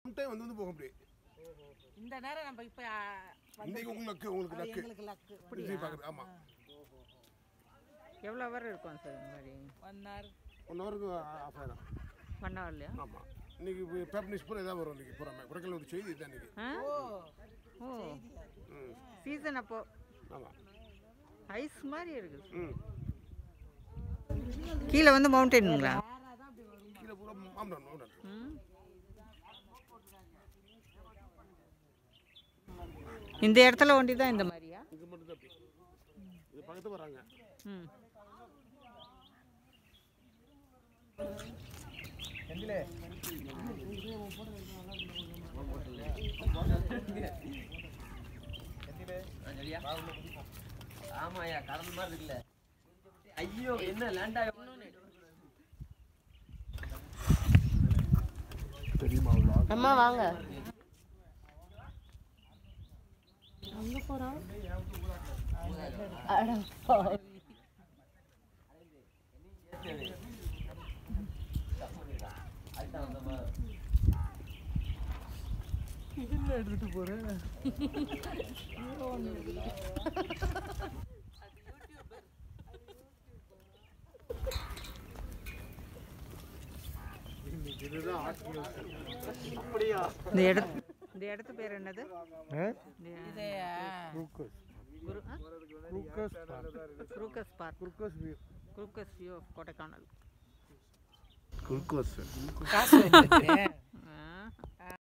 Time வந்து வந்து போக முடியும் இந்த நேரம் நம்ம இப்போ இன்னைக்கு உங்களுக்கு உங்களுக்கு லக்கு எங்களுக்கு லக்கு விஜய் பார்க்குறது ஆமாம் எவ்வளோ ஹவர் இருக்கும் சார் இந்த மாதிரி ஒன் ஹவர் ஒன் ஹவருக்கு ஆஃப் ஆயிடும் ஒன் ஹவர்லையா ஆமாம் இன்னைக்கு பேப்பர் நியூஸ் பூரா இதான் வரும் இன்னைக்கு பூரா குறைக்கல ஒரு செய்தி இதுதான் இன்னைக்கு ஆ ஓ ஓ ம் சீசன் அப்போ ஆமாம் ஐஸ் மாதிரி இருக்குது ம் கீழே வந்து மவுண்டெயினுங்களா கீழே பூரா மாமன் மாமன் ம் இந்த இடத்துல ஒண்டி தான் இந்த மாதிரியா இங்கே மட்டும் தான் அப்படி இது பக்கத்து வராங்க ம் ஆமாயா கடல் மாதிரி இருக்குல்ல ஐயோ என்ன லேண்ட் ஆகும் தெரியுமா அம்மா வாங்க அட பாவி. இந்த இடத்து இந்த இடத்து பேர் என்னது இந்த- இது குரு ஆ? குருக்கஸ் பார்க் குருக்கஸ் வியூ ஆஃப் கொடைக்கானல் குளுக்கோஸ் காசு வந்துருக்கு.